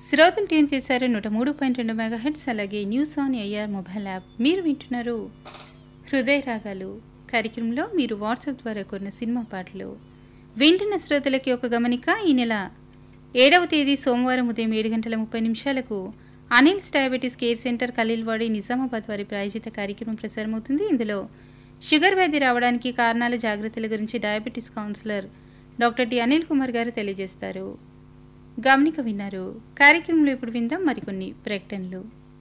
శ్రోతలు ట్యూన్ చేశారు నూట మూడు పాయింట్ రెండు మెగా హెడ్స్ అలాగే news on AIR mobile app మీరు వింటున్నారు హృదయ రాగాలు కార్యక్రమంలో మీరు వాట్సాప్ ద్వారా కొన్న సినిమా పాటలు వింటున్న శ్రోతలకి ఒక గమనిక ఈ నెల ఏడవ తేదీ సోమవారం ఉదయం ఏడు గంటల ముప్పై నిమిషాలకు Anil's diabetes care centre Khaleelwadi Nizamabad వారి ప్రాయోజిత కార్యక్రమం ప్రసారమవుతుంది ఇందులో షుగర్ వ్యాధి రావడానికి కారణాల జాగ్రత్తల గురించి diabetes counsellor doctor T Anil Kumar గారు తెలియజేస్తారు గమనిక విన్నారు కార్యక్రమంలో ఇప్పుడు విందాం మరికొన్ని ప్రకటనలు